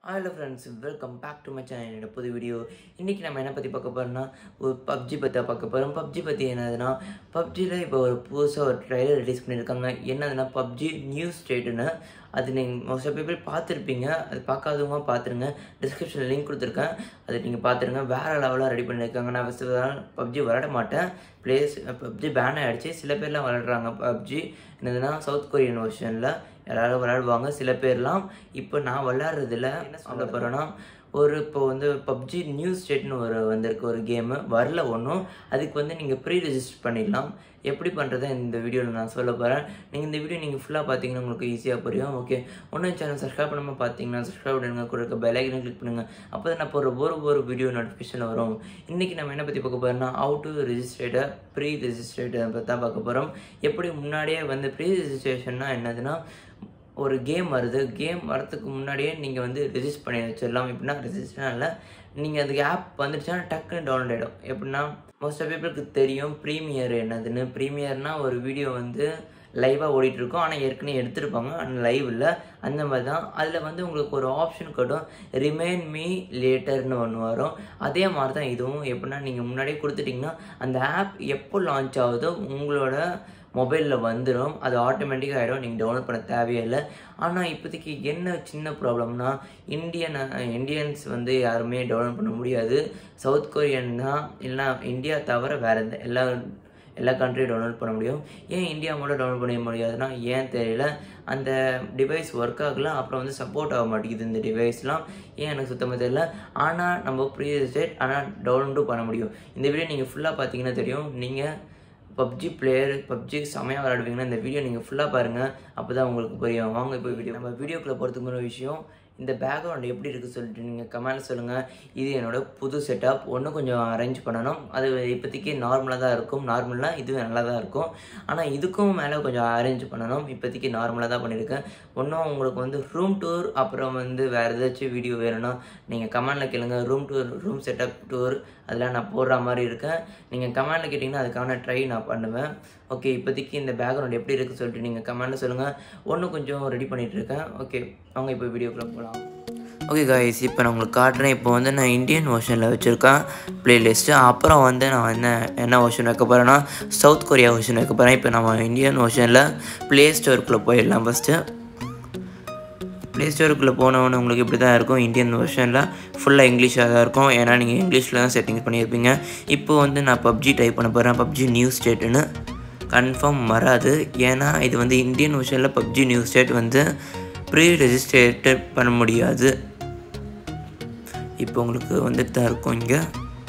hello friends welcome back to my channel என்னோட புது video இன்றைக்கி நம்ம என்ன பற்றி பார்க்க போகிறோம்னா ஒரு பப்ஜி பற்றி பார்க்க போகிறோம் பப்ஜி பற்றி என்னதுன்னா பப்ஜியில் இப்போ ஒரு புதுசாக ஒரு ட்ரைலர் ரிலீஸ் பண்ணியிருக்காங்க என்னதுன்னா பப்ஜி நியூ ஸ்டேட்டுன்னு அது நீங்கள் மோஸ்ட் ஆஃப் பீப்பிள் பார்த்துருப்பீங்க அது பார்க்காதவங்க பார்த்துருங்க டிஸ்கிரிப்ஷனில் லிங்க் கொடுத்துருக்கேன் அது நீங்கள் பார்த்துருங்க வேறு லெவலாக ரெடி பண்ணியிருக்காங்க நான் ஃபஸ்ட்டு பப்ஜி விளாட மாட்டேன் ப்ளேஸ் பப்ஜி பேன் ஆகிடுச்சு சில பேர்லாம் விளாடுறாங்க பப்ஜி என்னதுன்னா சவுத் கொரியன் வெர்ஷனில் எல்லாரும் விளையாடுவாங்க சில பேர்லாம் இப்போ நான் விளையாடுறதில்ல என்ன சொல்ல போகிறேன்னா ஒரு இப்போ வந்து பப்ஜி நியூ ஸ்டேட்னு ஒரு வந்திருக்கு ஒரு கேமு வரல ஒன்றும் அதுக்கு வந்து நீங்கள் ப்ரீ ரெஜிஸ்டர் பண்ணிடலாம் எப்படி பண்ணுறதை இந்த வீடியோவில் நான் சொல்ல போகிறேன் நீங்கள் இந்த வீடியோ நீங்கள் ஃபுல்லாக பார்த்தீங்கன்னா உங்களுக்கு ஈஸியாக புரியும் ஓகே ஒன்றும் சேனல் சப்ஸ்கிரைப் பண்ணாமல் பார்த்தீங்கன்னா சப்ஸ்கிரைப் பண்ணுங்க கூட இருக்க பெலைக்கனை கிளிக் பண்ணுங்கள் அப்போ தான் நான் போகிற ஒரு ஒரு வீடியோ நோட்டிஃபிகேஷன் வரும் இன்றைக்கி நம்ம என்ன பற்றி பார்க்க போகிறோம்னா ஹவு டு ரெஜிஸ்ட்ரேட்டை ப்ரீ ரெஜிஸ்ட்ரேட்டை பற்றி தான் பார்க்க போகிறோம் எப்படி முன்னாடியே வந்து ப்ரீ ரெஜிஸ்ட்ரேஷன்னா என்னதுன்னா ஒரு கேம் வருது கேம் வரதுக்கு முன்னாடியே நீங்கள் வந்து ரெஜிஸ்டர் பண்ணி வச்சிடலாம் எப்படின்னா ரெஜிஸ்டர் இல்லை நீங்கள் அதுக்கு ஆப் வந்துடுச்சுன்னா டக்குன்னு டவுன்லோட் ஆகிடும் எப்படின்னா மோஸ்ட் ஆஃப் பீப்புளுக்கு தெரியும் ப்ரீமியர் என்னதுன்னு ப்ரீமியர்னால் ஒரு வீடியோ வந்து லைவாக ஓடிட்டுருக்கோம் ஆனால் ஏற்கனவே எடுத்திருப்பாங்க ஆனால் லைவ் இல்லை அந்த மாதிரி தான் அதில் வந்து உங்களுக்கு ஒரு ஆப்ஷன் கட்டும் ரிமைன் மீ லேட்டர்னு ஒன்று வரும் அதே மாதிரி தான் இதுவும் எப்படின்னா நீங்கள் முன்னாடியே கொடுத்துட்டிங்கன்னா அந்த ஆப் எப்போ லான்ச் ஆகுதோ உங்களோட மொபைலில் வந்துடும் அது ஆட்டோமேட்டிக்காக ஆகிடும் நீங்கள் டவுன்லோட் பண்ண தேவையில்லை ஆனால் இப்போதைக்கு என்ன சின்ன ப்ராப்ளம்னா இந்தியன் இந்தியன்ஸ் வந்து யாருமே டவுன்லோட் பண்ண முடியாது சவுத் கொரியன் தான் இல்லைனா இந்தியா தவிர வேறு எந்த எல்லா எல்லா கண்ட்ரியும் டவுன்லோட் பண்ண முடியும் ஏன் இந்தியா மட்டும் டவுன்லோட் பண்ண முடியாதுன்னா ஏன் தெரியல அந்த டிவைஸ் ஒர்க் ஆகல அப்புறம் வந்து சப்போர்ட் ஆக மாட்டேங்குது இந்த டிவைஸ்லாம் ஏன் எனக்கு சுத்தமாக தெரியல ஆனால் நம்ம ப்ரீ ஸ்டேட் ஆனால் டவுன்லோடும் பண்ண முடியும் இந்த வீடியோ நீங்கள் ஃபுல்லாக பார்த்தீங்கன்னா தெரியும் நீங்கள் பப்ஜி பிளேயர் பப்ஜி செமையாக விளையாடுவீங்கன்னா இந்த வீடியோ நீங்கள் ஃபுல்லாக பாருங்கள் அப்போ தான் உங்களுக்கு புரியும் வாங்க இப்போ வீடியோ நம்ம வீடியோக்குள்ளே போகிறதுக்கு முன்னாடி விஷயம் இந்த பேக்ரவுண்ட் எப்படி இருக்குது சொல்லிட்டு நீங்கள் கமெண்ட் சொல்லுங்கள் இது என்னோட புது செட்டப் ஒன்றும் கொஞ்சம் அரேஞ்ச் பண்ணணும் அது இப்போதைக்கு நார்மலாக தான் இருக்கும் நார்மலாக இதுவும் நல்லா தான் இருக்கும் ஆனால் இதுக்கும் மேலே கொஞ்சம் அரேஞ்ச் பண்ணணும் இப்போதைக்கு நார்மலாக தான் பண்ணியிருக்கேன் ஒன்றும் உங்களுக்கு வந்து ரூம் டூர் அப்புறம் வந்து வேறு ஏதாச்சும் வீடியோ வேணும்னா நீங்கள் கமெண்டில் கேளுங்க room tour room setup tour அதெல்லாம் நான் போடுற மாதிரி இருக்கேன் நீங்கள் கமெண்டில் கேட்டிங்கன்னா அதுக்கான ட்ரை நான் பண்ணுவேன் ஓகே இப்போதைக்கு இந்த பேக்ரவுண்ட் எப்படி இருக்குது சொல்லிட்டு நீங்கள் கமெண்டில் சொல்லுங்கள் ஒன்று கொஞ்சம் ரெடி பண்ணிகிட்டு இருக்கேன் ஓகே அவங்க இப்போ வீடியோக்குள்ளே போகலாம் ஓகே காய்ஸ் இப்போ நான் உங்களுக்கு காட்டுறேன் இப்போ வந்து நான் இந்தியன் வெர்ஷனில் வச்சுருக்கேன் ப்ளேலிஸ்ட்டு அப்புறம் வந்து நான் என்ன என்ன வெர்ஷன் வைக்க போகிறேன்னா சவுத் கொரியா வெர்ஷன் வைக்க போகிறேன் இப்போ நம்ம இந்தியன் வெர்ஷனில் ப்ளே ஸ்டோருக்குள்ளே போயிடலாம் ஃபஸ்ட்டு ப்ளே ஸ்டோருக்குள்ளே போனவொன்னு உங்களுக்கு இப்படி தான் இருக்கும் இந்தியன் வெர்ஷனில் ஃபுல்லாக இங்கிலீஷாக தான் இருக்கும் ஏன்னா நீங்கள் இங்கிலீஷில் தான் செட்டிங்ஸ் பண்ணியிருப்பீங்க இப்போ வந்து நான் பப்ஜி டைப் பண்ண போகிறேன் பப்ஜி நியூ ஸ்டேட்டுன்னு கன்ஃபார்ம் வராது ஏன்னா இது வந்து இந்தியன் வெர்ஷனில் பப்ஜி நியூ ஸ்டேட் வந்து ப்ரீ ரெஜிஸ்ட்ரேட்டட் பண்ண முடியாது இப்போ உங்களுக்கு வந்துட்டு தான் இருக்கும் இங்கே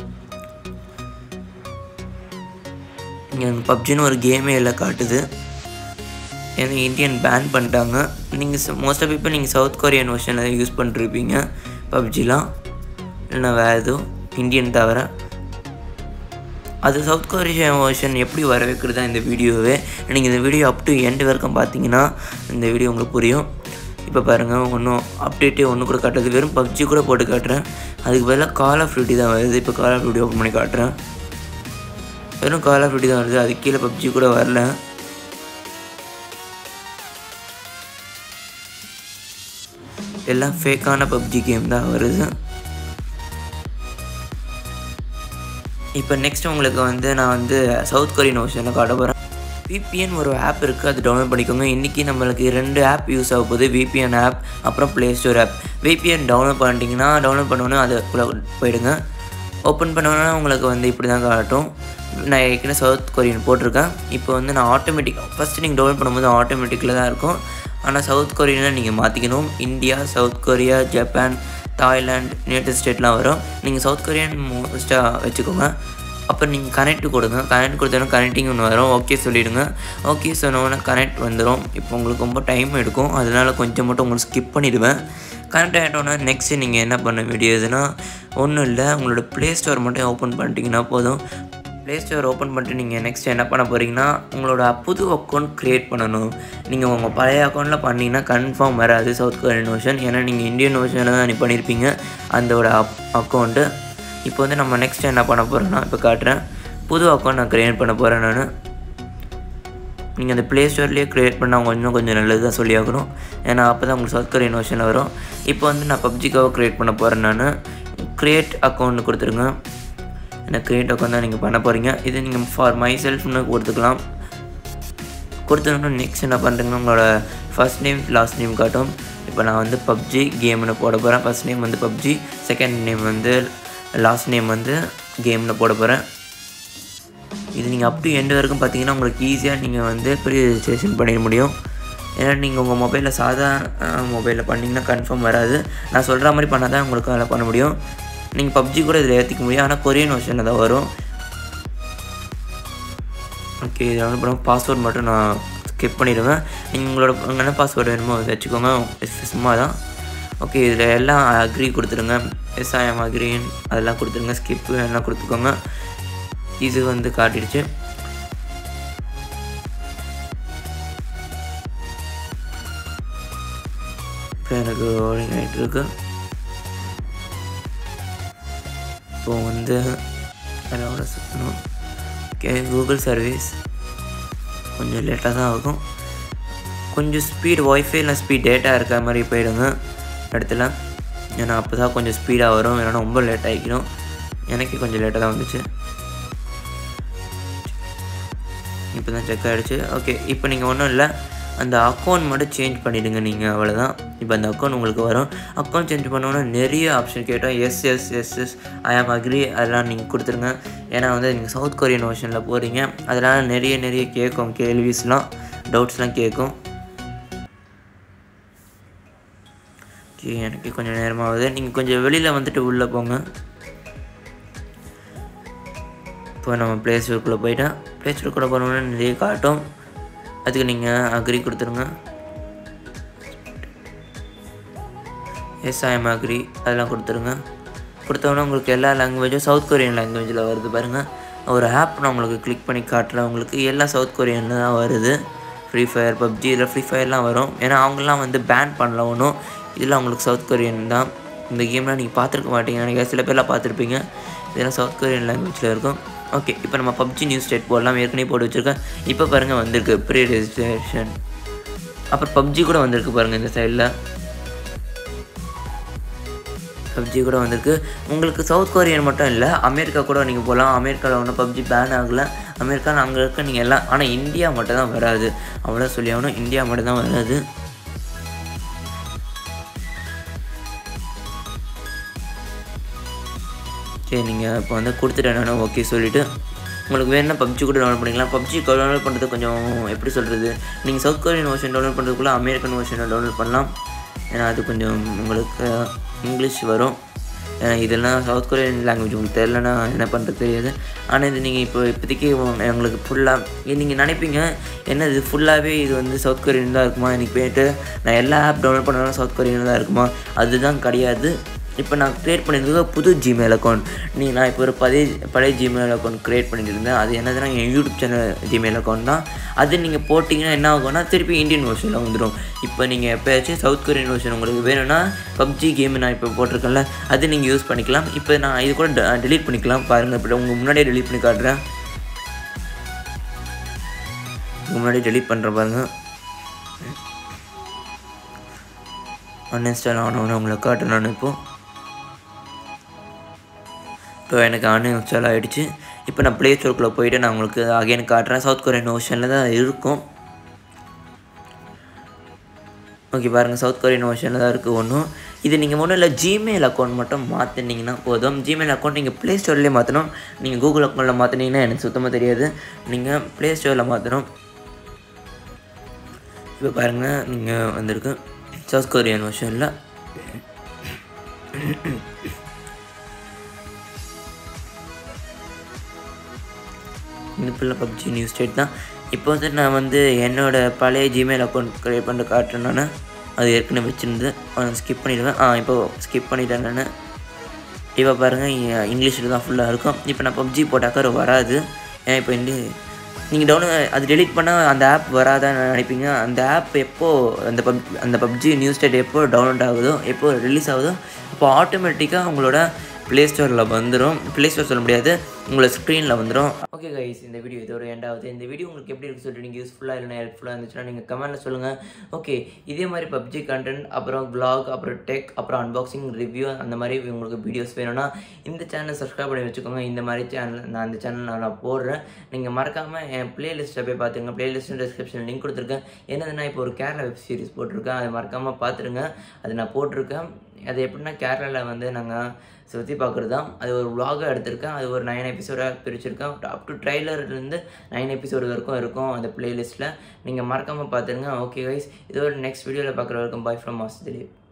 இங்கே பப்ஜின்னு ஒரு கேமே இல்லை காட்டுது ஏன்னா இந்தியன் பேன் பண்ணிட்டாங்க நீங்கள் மோஸ்ட் ஆஃப் பீப்புள் நீங்கள் சவுத் கொரியன் வெர்ஷனில் யூஸ் பண்ணிருப்பீங்க பப்ஜிலாம் இல்லைனா வேறு எதுவும் இந்தியன் தவிர அது சவுத் கொரியன் வெர்ஷன் எப்படி வர வைக்கிறது தான் இந்த வீடியோவே நீங்கள் இந்த வீடியோ அப் டு எண்டு வரைக்கும் பார்த்தீங்கன்னா இந்த வீடியோ உங்களுக்கு புரியும் இப்போ பாருங்கள் ஒன்றும் அப்டேட்டே ஒன்று கூட காட்டுறது வெறும் பப்ஜி கூட போட்டு காட்டுறேன் அதுக்கு பதிலாக கால் ஆஃப் டியூட்டி தான் வருது இப்போ கால் ஆஃப் டியூட்டி ஓப்பன் பண்ணி காட்டுறேன் வெறும் கால் ஆஃப் டியூட்டி தான் வருது அது கீழே பப்ஜி கூட வரல எல்லாம் ஃபேக்கான பப்ஜி கேம் தான் வருது இப்போ நெக்ஸ்ட் உங்களுக்கு வந்து நான் வந்து சவுத் கொரியன் ஓஷனில் காட்ட போகிறேன் விபிஎன் ஒரு ஆப் இருக்குது அது டவுன்லோட் பண்ணிக்கோங்க இன்றைக்கி நம்மளுக்கு ரெண்டு ஆப் யூஸ் ஆக போகுது விபிஎன் ஆப் அப்புறம் play store app VPN download பண்ணிட்டீங்கன்னா டவுன்லோட் பண்ணோன்னே அதுக்குள்ளே போயிடுங்க ஓப்பன் பண்ணோன்னா உங்களுக்கு வந்து இப்படி தான் காட்டும் நான் ஏற்கனவே சவுத் கொரியன் போட்டிருக்கேன் இப்போ வந்து நான் ஆட்டோமேட்டிக் ஃபஸ்ட்டு நீங்கள் டவுன்லோட் பண்ணும்போது ஆட்டோமேட்டிக்கில் தான் இருக்கும் ஆனால் சவுத் கொரியனை நீங்கள் மாற்றிக்கணும் India south Korea Japan Thailand United ஸ்டேட்லாம் வரும் நீங்கள் சவுத் கொரியன் மோஸ்ட்டாக வச்சுக்கோங்க அப்புறம் நீங்கள் கனெக்ட் கொடுங்க கனெக்ட் கொடுத்தோன்னா கனெக்டிங் ஒன்று வரும் ஓகே சொல்லிவிடுங்க ஓகே சொன்னோன்னே கனெக்ட் வந்துடும் இப்போ உங்களுக்கு ரொம்ப டைம் எடுக்கும் அதனால் கொஞ்சம் மட்டும் உங்களுக்கு ஸ்கிப் பண்ணிவிடுவேன் கனெக்ட் ஆகிட்டோன்னா நெக்ஸ்ட்டு நீங்கள் என்ன பண்ண வேண்டியதுன்னா ஒன்றும் இல்லை உங்களோட ப்ளே ஸ்டோர் மட்டும் ஓப்பன் பண்ணிட்டீங்கன்னா போதும் ப்ளே ஸ்டோர் ஓப்பன் பண்ணிட்டு நீங்கள் நெக்ஸ்ட் என்ன பண்ண போகிறீங்கன்னா உங்களோட புது அக்கௌண்ட் க்ரியேட் பண்ணணும் நீங்கள் உங்கள் பழைய அக்கௌண்ட்டில் பண்ணிங்கன்னா கன்ஃபார்ம் வராது சவுத் கொரியன் ஓஷன் ஏன்னா நீங்கள் இந்தியன் ஓஷனில் தான் நீ பண்ணியிருப்பீங்க அதோட அப் அக்கௌண்ட்டு இப்போ வந்து நம்ம நெக்ஸ்ட் என்ன பண்ண போகிறோன்னா இப்போ காட்டுறேன் புது அக்கௌண்ட் நான் க்ரியேட் பண்ண போகிறேன் நான் நீங்கள் அந்த ப்ளே ஸ்டோர்லேயே க்ரியேட் பண்ணால் அவங்க இன்னும் கொஞ்சம் நல்லது தான் சொல்லி ஆகணும் ஏன்னா அப்போ தான் உங்களுக்கு சவுத் கொரியன் வெர்ஷனில் வரும் இப்போ வந்து நான் பப்ஜிக்காக க்ரியேட் பண்ண போகிறேன் நான் க்ரியேட் அக்கௌண்ட் கொடுத்துருங்க எனக்கு க்ரியேட் அக்கௌண்ட் தான் நீங்கள் பண்ண போகிறீங்க இது நீங்கள் ஃபார் மை செல்ஃப்னு கொடுத்துக்கலாம் கொடுத்தோன்னா நெக்ஸ்ட் என்ன பண்ணுறீங்கன்னா உங்களோட ஃபர்ஸ்ட் நேம் லாஸ்ட் நேம் காட்டும் இப்போ நான் வந்து பப்ஜி கேம்னு போட போகிறேன் ஃபர்ஸ்ட் நேம் வந்து பப்ஜி செகண்ட் நேம் வந்து லாஸ்ட் நேம் வந்து கேம்னு போட போகிறேன் இது நீங்கள் அப் டு எண்டு வரைக்கும் பார்த்தீங்கன்னா உங்களுக்கு ஈஸியாக நீங்கள் வந்து ப்ரீ ரெஜிஸ்ட்ரேஷன் பண்ணிட முடியும் ஏன்னா நீங்கள் உங்கள் மொபைலில் சாதா மொபைலில் பண்ணிங்கன்னா கன்ஃபார்ம் வராது நான் சொல்கிற மாதிரி பண்ணால் தான் உங்களுக்கு அதில் பண்ண முடியும் நீங்கள் பப்ஜி கூட இதில் ஏற்றிக்க முடியும் ஆனால் கொரியன் வெர்ஷனில் தான் வரும் ஓகே இதில் வந்து பண்ண பாஸ்வேர்ட் மட்டும் நான் ஸ்கிப் பண்ணிடுவேன் நீங்கள் உங்களோட உங்க என்ன பாஸ்வேர்டு வேணுமோ அதை வச்சுக்கோங்க சும்மா தான் ஓகே இதில் எல்லாம் அக்ரி கொடுத்துருங்க எஸ் ஐஎம் அக்ரின் அதெல்லாம் கொடுத்துருங்க ஸ்கிப்பு எல்லாம் கொடுத்துக்கோங்க இது வந்து காட்டிடுச்சு இப்போ எனக்கு ரோலிங் ஆகிட்டு இருக்கு இப்போ வந்து அதோட சுற்றணும் ஓகே கூகுள் சர்வீஸ் கொஞ்சம் லேட்டாக தான் ஆகும் கொஞ்சம் ஸ்பீட் ஒய்ஃபை இல்லை ஸ்பீட் டேட்டா இருக்கிற மாதிரி போயிடுங்க இடத்துல ஏன்னா அப்போ தான் கொஞ்சம் ஸ்பீடாக வரும் இல்லைன்னா ரொம்ப லேட் ஆகிக்கணும் எனக்கு கொஞ்சம் லேட்டாக தான் வந்துச்சு இப்போ தான் செக் ஆகிடுச்சு ஓகே இப்போ நீங்கள் ஒன்றும் இல்லை அந்த அக்கௌண்ட் மட்டும் சேஞ்ச் பண்ணிவிடுங்க நீங்கள் அவ்வளோதான் இப்போ அந்த அக்கௌண்ட் உங்களுக்கு வரும் அக்கௌண்ட் சேஞ்ச் பண்ணோன்னா நிறைய ஆப்ஷன் கேட்டோம் yes yes yes yes I am agree அதெல்லாம் நீங்கள் கொடுத்துருங்க ஏன்னா வந்து நீங்கள் சவுத் கொரியன் ஓஷனில் போகிறீங்க அதனால் நிறைய நிறைய கேட்கும் கேள்விஸ்லாம் டவுட்ஸ்லாம் கேட்கும் ஓகே எனக்கு கொஞ்சம் நேரமாகுது நீங்கள் கொஞ்சம் வெளியில் வந்துட்டு உள்ளே போங்க இப்போ நம்ம ப்ளே ஸ்டோருக்குள்ளே போயிட்டேன் ப்ளே ஸ்டோருக்குள்ளே போனோம்னா நிறைய காட்டும் அதுக்கு நீங்கள் அக்ரி கொடுத்துருங்க எஸ் ஐஎம் அக்ரி அதெல்லாம் கொடுத்துருங்க கொடுத்தோன்னா உங்களுக்கு எல்லா லாங்குவேஜும் சவுத் கொரியன் லாங்குவேஜில் வருது பாருங்கள் ஒரு ஆப் நான் உங்களுக்கு கிளிக் பண்ணி காட்டுறேன் உங்களுக்கு எல்லாம் சவுத் கொரியனில் தான் வருது ஃப்ரீ ஃபயர் பப்ஜி இதில் ஃப்ரீ ஃபயர்லாம் வரும் ஏன்னா அவங்களாம் வந்து பேன் பண்ணல ஒன்றும் இதில் அவங்களுக்கு சவுத் கொரியன் தான் இந்த கேம்லாம் நீங்கள் பார்த்துருக்க மாட்டீங்க நினைக்கிறேன் சில பேர்லாம் பார்த்துருப்பீங்க இதெல்லாம் சவுத் கொரியன் லாங்குவேஜில் இருக்கும் ஓகே இப்போ நம்ம பப்ஜி நியூஸ் ஸ்டேட் போடலாம் ஏற்கனவே போட்டு வச்சுருக்கேன் இப்போ பாருங்கள் வந்திருக்கு ப்ரீ ரெஜிஸ்ட்ரேஷன் அப்புறம் பப்ஜி கூட வந்திருக்கு பாருங்கள் இந்த சைடில் பப்ஜி கூட வந்திருக்கு உங்களுக்கு சவுத் கொரியன் மட்டும் இல்லை அமெரிக்கா கூட நீங்கள் போகலாம் அமெரிக்காவில் ஒன்றும் பப்ஜி பேன் ஆகலை அமெரிக்காவில் அங்கே இருக்க நீங்கள் எல்லாம் ஆனால் இந்தியா மட்டும் தான் வராது அவ்வளோ சொல்லி ஆகணும் இந்தியா மட்டும் தான் வராது சரி நீங்கள் இப்போ வந்து கொடுத்துட்டேன் நான் ஓகே சொல்லிவிட்டு உங்களுக்கு வேணும்னா பப்ஜி கூட டவுன்லோட் பண்ணிக்கலாம் பப்ஜி டவுன்லோட் பண்ணுறது கொஞ்சம் எப்படி சொல்கிறது நீங்கள் சவுத் கொரியன் வெர்ஷன் டவுன்லோட் பண்ணுறதுக்குள்ளே அமெரிக்கன் வெர்ஷனை டவுன்லோட் பண்ணலாம் ஏன்னா அது கொஞ்சம் உங்களுக்கு இங்கிலீஷ் வரும் ஏன்னா இதெல்லாம் சவுத் கொரியன் லாங்குவேஜ் உங்களுக்கு தெரிலனா என்ன பண்ணுறது தெரியாது ஆனால் இது நீங்கள் இப்போ இப்போதைக்கு உங்க- உங்களுக்கு ஃபுல்லாக நீங்கள் நினைப்பீங்க என்ன இது ஃபுல்லாகவே இது வந்து சவுத் கொரியன் தான் இருக்குமா இன்னைக்கு போயிட்டு நான் எல்லா ஆப் டவுன்லோட் பண்ணாலும் சவுத் கொரியன் தான் இருக்குமா அதுதான் கிடையாது இப்போ நான் க்ரியேட் பண்ணியிருக்க புது ஜிமெயில் அக்கௌண்ட் நீ நான் இப்போ ஒரு பழைய பழைய ஜிமெயில் அக்கௌண்ட் க்ரியேட் பண்ணிட்டு இருந்தேன் அது என்னதுன்னா என் யூடியூப் சேனல் ஜிமெயில் அக்கௌண்ட் தான் அது நீங்கள் போட்டிங்கன்னா என்ன ஆகும்னா திருப்பி இந்தியன் வெர்ஷனில் வந்துடும் இப்போ நீங்கள் எப்போயாச்சும் சவுத் கொரியன் வெர்ஷன் உங்களுக்கு வேணும்னா பப்ஜி கேம் நான் இப்போ போட்டிருக்கேன்ல அது நீங்கள் யூஸ் பண்ணிக்கலாம் இப்போ நான் இது கூட delete பண்ணிக்கலாம் பாருங்கள் இப்போ உங்கள் முன்னாடியே delete பண்ணி காட்டுறேன் உங்கள் முன்னாடி delete பண்ணுறேன் பாருங்கள் அன்இன்ஸ்டால் ஆனவொன்னு உங்களை காட்டுறேன் நான் இப்போ இப்போ எனக்கு அன்இன்ஸ்டால் ஆகிடுச்சு இப்போ நான் ப்ளே ஸ்டோருக்குள்ளே போயிட்டு நான் உங்களுக்கு அகைன் காட்டுறேன் சவுத் கொரியன் ஓஷனில் தான் இருக்கும் ஓகே பாருங்கள் சவுத் கொரியன் ஓஷனில் தான் இருக்குது ஒன்றும் இது நீங்கள் ஒன்றும் இல்லை ஜிமெயில் அக்கௌண்ட் மட்டும் மாற்றினீங்கன்னா போதும் ஜிமெயில் அக்கௌண்ட் நீங்கள் ப்ளே ஸ்டோர்லேயே மாற்றணும் நீங்கள் கூகுள் அக்கௌண்ட்டில் மாற்றினீங்கன்னா எனக்கு சுத்தமாக தெரியாது நீங்கள் ப்ளே ஸ்டோரில் மாற்றணும் இப்போ பாருங்கள் நீங்கள் வந்திருக்கு சவுத் கொரியன் வெர்ஷனில் இந்த பிள்ளை பப்ஜி நியூஸ் ஸ்டேட் தான் இப்போ வந்து நான் வந்து என்னோடய பழைய ஜிமெயில் அக்கௌண்ட் க்ரியேட் பண்ணி காட்டுறேன் நான் அது ஏற்கனவே வச்சுருந்து ஸ்கிப் பண்ணிடுவேன் ஆ இப்போ ஸ்கிப் பண்ணிட்டேன் நான் இப்போ பாருங்கள் இங்கிலீஷில் தான் ஃபுல்லாக இருக்கும் இப்போ நான் பப்ஜி போட்டாக்கா வராது ஏன் இப்போ இண்டி நீங்கள் டவுன்லோட் அது டெலிட் பண்ணால் அந்த ஆப் வராதான்னு நினைப்பீங்க அந்த ஆப் எப்போ அந்த பப் அந்த பப்ஜி நியூஸ் ஸ்டேட் எப்போ டவுன்லோட் ஆகுதோ எப்போ ரிலீஸ் ஆகுதோ அப்போ ஆட்டோமேட்டிக்காக உங்களோட ப்ளே ஸ்டோரில் வந்துடும் ப்ளே ஸ்டோர் சொல்ல முடியாது உங்களை ஸ்க்ரீனில் வந்துடும் ஓகே கைஸ் இந்த வீடியோ இதோட எண்டாவது இந்த வீடியோ உங்களுக்கு எப்படி இருக்கு சொல்லிட்டு நீங்கள் யூஸ்ஃபுல்லாக இல்லைனா ஹெல்ப்ஃபுல்லாக இருந்துச்சுன்னா நீங்கள் கமெண்ட்டில் சொல்லுங்கள் ஓகே இதே மாதிரி பப்ஜி கண்டென்ட் அப்புறம் vlog அப்புறம் டெக் அப்புறம் அன்பாக்சிங் ரிவ்யூ அந்த மாதிரி உங்களுக்கு வீடியோஸ் வேணும்னா இந்த சேனல் சப்ஸ்கிரைப் பண்ணி வச்சுக்கோங்க இந்த மாதிரி சேனல் நான் அந்த சேனல் நான் போடுறேன் நீங்கள் மறக்காமல் என் பிளேலிஸ்ட்டில் போய் பார்த்துங்க பிளேலிஸ்ட்டு டிஸ்கிரிப்ஷன் லிங்க் கொடுத்துருக்கேன் என்னதுன்னா இப்போ ஒரு கேரளா வெப் சீரிஸ் போட்டிருக்கேன் அதை மறக்காமல் பார்த்துருங்க அது நான் போட்டிருக்கேன் அது எப்படின்னா கேரளாவில் வந்து நாங்கள் சுற்றி பார்க்குறது தான் அது ஒரு vlog-ஆ எடுத்திருக்கேன் அது ஒரு நைன் எபிசோடாக பிரிச்சிருக்கேன் அப் டு ட்ரைலர்லேருந்து நைன் எபிசோடு வரைக்கும் இருக்கும் அந்த பிளேலிஸ்ட்டில் நீங்கள் மறக்காமல் பார்த்துருங்க ஓகே கைஸ் இதோட நெக்ஸ்ட் வீடியோவில் பார்க்குற வரைக்கும் பாய் ஃப்ரம் மாஸ் திலீப்